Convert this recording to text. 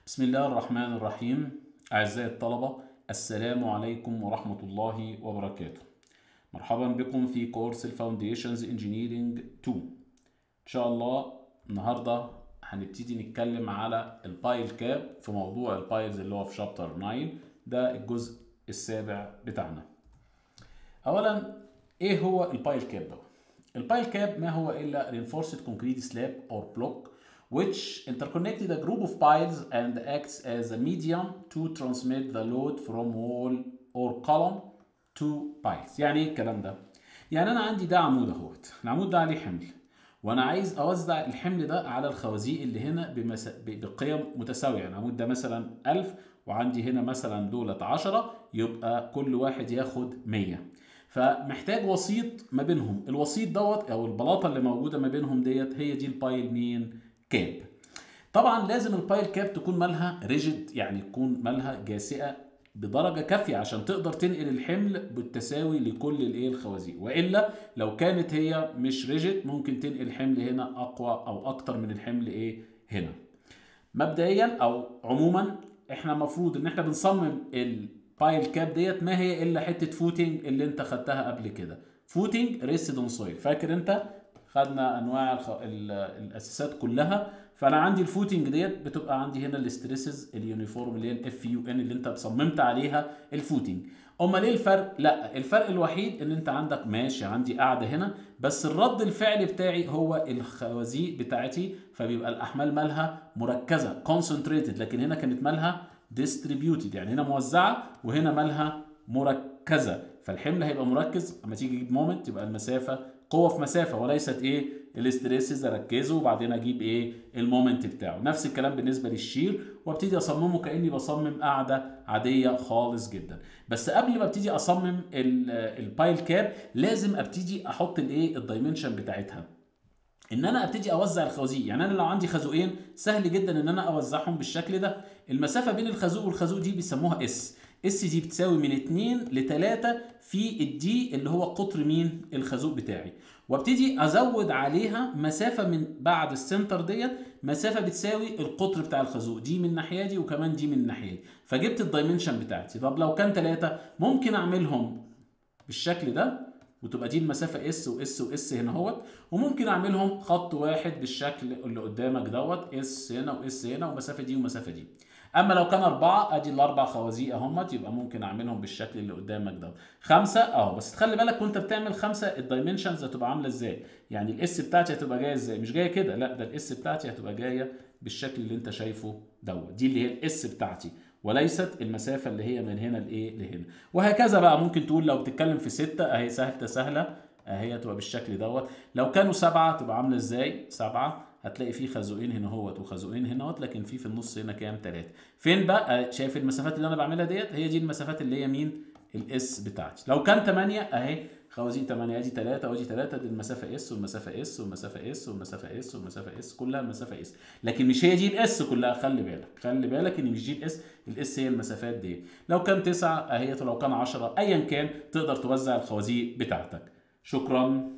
بسم الله الرحمن الرحيم أعزائي الطلبة السلام عليكم ورحمة الله وبركاته مرحبا بكم في كورس الفاونديشنز انجينيرينج 2 إن شاء الله النهاردة هنبتدي نتكلم على البايل كاب في موضوع البايلز اللي هو في شابتر 9 ده الجزء السابع بتاعنا أولا إيه هو البايل كاب ده؟ البايل كاب ما هو إلا reinforced concrete slab or block which interconnected a group of piles and acts as a medium to transmit the load from wall or column to piles يعني ايه الكلام ده يعني انا عندي ده عمود اهوت العمود ده عليه حمل وانا عايز اوزع الحمل ده على الخوازيق اللي هنا بمس... ب- بقيم متساويه يعني العمود ده مثلا 1000 وعندي هنا مثلا دولة 10 يبقى كل واحد ياخد 100 فمحتاج وسيط ما بينهم الوسيط دوت او البلاطه اللي موجوده ما بينهم ديت هي دي البايل مين كاب طبعا لازم البايل كاب تكون مالها ريجيد يعني تكون مالها جاسئه بدرجه كافيه عشان تقدر تنقل الحمل بالتساوي لكل الايه الخوازيق والا لو كانت هي مش ريجيد ممكن تنقل الحمل هنا اقوى او اكتر من الحمل ايه هنا مبدئيا او عموما احنا المفروض ان احنا بنصمم البايل كاب ديت ما هي الا حته فوتنج اللي انت خدتها قبل كده فوتنج ريستد اون سويل فاكر انت خدنا انواع الخ... ال... الاساسات كلها فانا عندي الفوتنج ديت بتبقى عندي هنا الاستريسز اليونيفورم اللي هي الاف يو ان اللي انت صممت عليها الفوتنج امال ايه الفرق لا الفرق الوحيد ان انت عندك ماشي عندي قاعده هنا بس الرد الفعلي بتاعي هو الخوازيق بتاعتي فبيبقى الاحمال مالها مركزه concentrated لكن هنا كانت مالها distributed يعني هنا موزعه وهنا مالها مركزه فالحمل هيبقى مركز اما تيجي تجيب مومنت يبقى المسافه قوه في مسافه وليست ايه الاستريسز اركزه وبعدين اجيب ايه المومنت بتاعه نفس الكلام بالنسبه للشير وابتدي اصممه كاني بصمم قاعده عاديه خالص جدا بس قبل ما ابتدي اصمم ال- البايل كاب لازم ابتدي احط الايه الدايمنشن بتاعتها ان انا ابتدي اوزع الخوازيق يعني انا لو عندي خازوقين سهل جدا ان انا اوزعهم بالشكل ده المسافه بين الخازوق والخازوق دي بيسموها اس اس دي بتساوي من 2 ل 3 في الدي اللي هو قطر مين الخازوق بتاعي وابتدي ازود عليها مسافه من بعد السنتر ديت مسافه بتساوي القطر بتاع الخازوق دي من الناحيه دي وكمان دي من الناحيه دي فجبت الدايمنشن بتاعتي طب لو كان 3 ممكن اعملهم بالشكل ده وتبقى دي المسافة اس واس واس هنا اهوت وممكن اعملهم خط واحد بالشكل اللي قدامك دوت اس هنا واس هنا ومسافة دي ومسافة دي اما لو كان اربعة ادي الاربع خوازيق اهمت يبقى ممكن اعملهم بالشكل اللي قدامك ده خمسة اهو بس تخلي بالك وانت بتعمل خمسة الدايمنشنز هتبقى عاملة ازاي يعني الاس بتاعتي هتبقى جاية ازاي مش جاية كده لا ده الاس بتاعتي هتبقى جاية بالشكل اللي انت شايفه دوت دي اللي هي الاس بتاعتي وليست المسافة اللي هي من هنا لايه لهنا وهكذا بقى ممكن تقول لو بتتكلم في ستة اهي سهلة سهلة اهي تبقى بالشكل دوت لو كانوا سبعة تبقى عاملة ازاي سبعة هتلاقي في خازوقين هنا اهوت وخازوقين هنا اهوت لكن في في النص هنا كام ثلاثة فين بقى شايف المسافات اللي انا بعملها ديت هي دي المسافات اللي هي مين الاس بتاعتي لو كان 8 اهي خوازيق 8 ادي 3 وادي 3 دي المسافه اس والمسافه اس والمسافه اس والمسافه اس والمسافه اس كلها المسافه اس لكن مش هي دي الاس كلها خلي بالك خلي بالك ان مش دي الاس الاس هي المسافات دي لو كان 9 اهي لو كان 10 ايا كان تقدر توزع الخوازيق بتاعتك شكرا